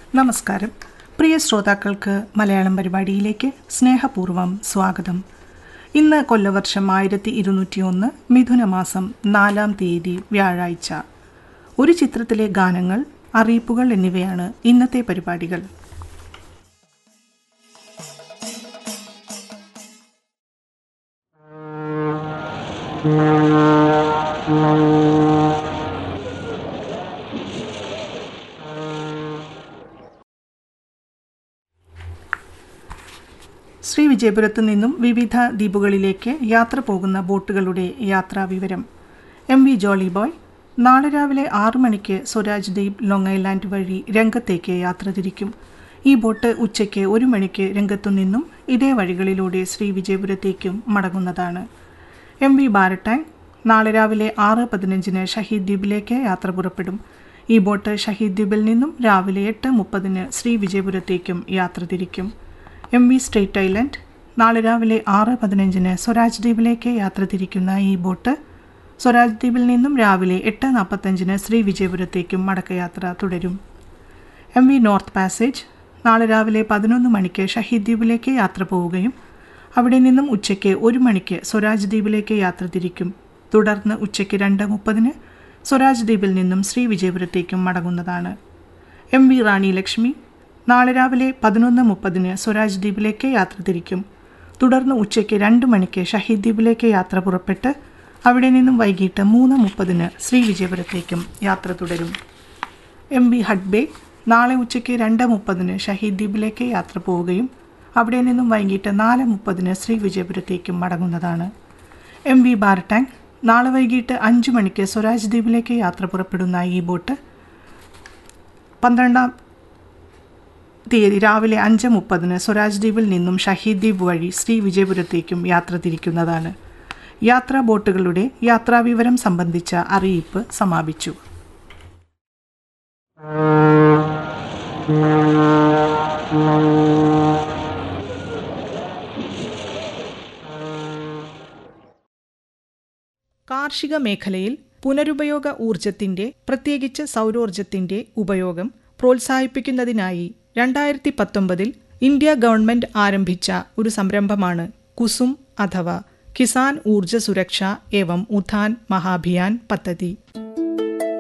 നമസ്കാരം പ്രിയ ശ്രോതാക്കൾക്ക് മലയാളം പരിപാടിയിലേക്ക് സ്നേഹപൂർവ്വം സ്വാഗതം ഇന്ന് കൊല്ലവർഷം ആയിരത്തി ഇരുന്നൂറ്റി ഒന്ന് മിഥുനമാസം നാലാം തീയതി വ്യാഴാഴ്ച ഒരു ചിത്രത്തിലെ ഗാനങ്ങൾ അറിയിപ്പുകൾ എന്നിവയാണ് ഇന്നത്തെ പരിപാടികൾ ശ്രീ വിജയപുരത്തു നിന്നും വിവിധ ദ്വീപുകളിലേക്ക് യാത്ര പോകുന്ന ബോട്ടുകളുടെ യാത്രാ വിവരം എം വി ജോളി ബോയ് നാളെ രാവിലെ ആറു മണിക്ക് സ്വരാജ് ദ്വീപ് ലോങ് ഐലാൻഡ് വഴി രംഗത്തേക്ക് യാത്ര തിരിക്കും ഈ ബോട്ട് ഉച്ചയ്ക്ക് ഒരു മണിക്ക് രംഗത്തു നിന്നും ഇതേ വഴികളിലൂടെ ശ്രീ വിജയപുരത്തേക്കും മടങ്ങുന്നതാണ് എം വി ബാരട്ടാങ് നാളെ രാവിലെ ആറ് പതിനഞ്ചിന് ഷഹീദ് ദ്വീപിലേക്ക് യാത്ര പുറപ്പെടും ഈ ബോട്ട് ഷഹീദ് ദ്വീപിൽ നിന്നും രാവിലെ എട്ട് മുപ്പതിന് ശ്രീ വിജയപുരത്തേക്കും യാത്ര തിരിക്കും എം വി സ്റ്റേറ്റ് ഐലൻഡ് നാളെ രാവിലെ ആറ് പതിനഞ്ചിന് സ്വരാജ് ദ്വീപിലേക്ക് യാത്ര തിരിക്കുന്ന ഈ ബോട്ട് സ്വരാജ് ദ്വീപിൽ നിന്നും രാവിലെ എട്ട് നാൽപ്പത്തഞ്ചിന് ശ്രീ വിജയപുരത്തേക്കും മടക്കയാത്ര തുടരും എം വി നോർത്ത് പാസേജ് നാളെ രാവിലെ പതിനൊന്ന് മണിക്ക് ഷഹീദ് ദ്വീപിലേക്ക് യാത്ര പോവുകയും അവിടെ നിന്നും ഉച്ചയ്ക്ക് ഒരു മണിക്ക് സ്വരാജ് ദ്വീപിലേക്ക് യാത്ര തിരിക്കും തുടർന്ന് ഉച്ചയ്ക്ക് രണ്ട് മുപ്പതിന് സ്വരാജ് ദ്വീപിൽ നിന്നും ശ്രീ വിജയപുരത്തേക്കും മടങ്ങുന്നതാണ് എം വി റാണി ലക്ഷ്മി നാളെ രാവിലെ പതിനൊന്ന് മുപ്പതിന് സ്വരാജ് ദ്വീപിലേക്ക് യാത്ര തിരിക്കും തുടർന്ന് ഉച്ചയ്ക്ക് രണ്ട് മണിക്ക് ഷഹീദ് ദ്വീപിലേക്ക് യാത്ര പുറപ്പെട്ട് അവിടെ നിന്നും വൈകിട്ട് മൂന്ന് മുപ്പതിന് ശ്രീ വിജയപുരത്തേക്കും യാത്ര തുടരും എം വി ഹഡ്ബേ നാളെ ഉച്ചയ്ക്ക് രണ്ട് മുപ്പതിന് ഷഹീദ് ദ്വീപിലേക്ക് യാത്ര പോവുകയും അവിടെ നിന്നും വൈകിട്ട് നാല് മുപ്പതിന് ശ്രീ വിജയപുരത്തേക്കും മടങ്ങുന്നതാണ് എം വി ബാർട്ടാങ് നാളെ വൈകിട്ട് അഞ്ച് മണിക്ക് സ്വരാജ് ദ്വീപിലേക്ക് യാത്ര പുറപ്പെടുന്ന ഈ ബോട്ട് പന്ത്രണ്ടാം തീയതി രാവിലെ അഞ്ച് മുപ്പതിന് സ്വരാജ് ദ്വീപിൽ നിന്നും ഷഹീദ് ദ്വീപ് വഴി ശ്രീ വിജയപുരത്തേക്കും യാത്ര തിരിക്കുന്നതാണ് യാത്രാ ബോട്ടുകളുടെ യാത്രാവിവരം സംബന്ധിച്ച അറിയിപ്പ് സമാപിച്ചു കാർഷിക മേഖലയിൽ പുനരുപയോഗ ഊർജത്തിന്റെ പ്രത്യേകിച്ച് സൗരോർജത്തിന്റെ ഉപയോഗം പ്രോത്സാഹിപ്പിക്കുന്നതിനായി രണ്ടായിരത്തി പത്തൊമ്പതിൽ ഇന്ത്യ ഗവൺമെന്റ് ആരംഭിച്ച ഒരു സംരംഭമാണ് കുസും അഥവാ കിസാൻ ഊർജ സുരക്ഷ ഏവം ഉത്ഥാൻ മഹാഭിയാൻ പദ്ധതി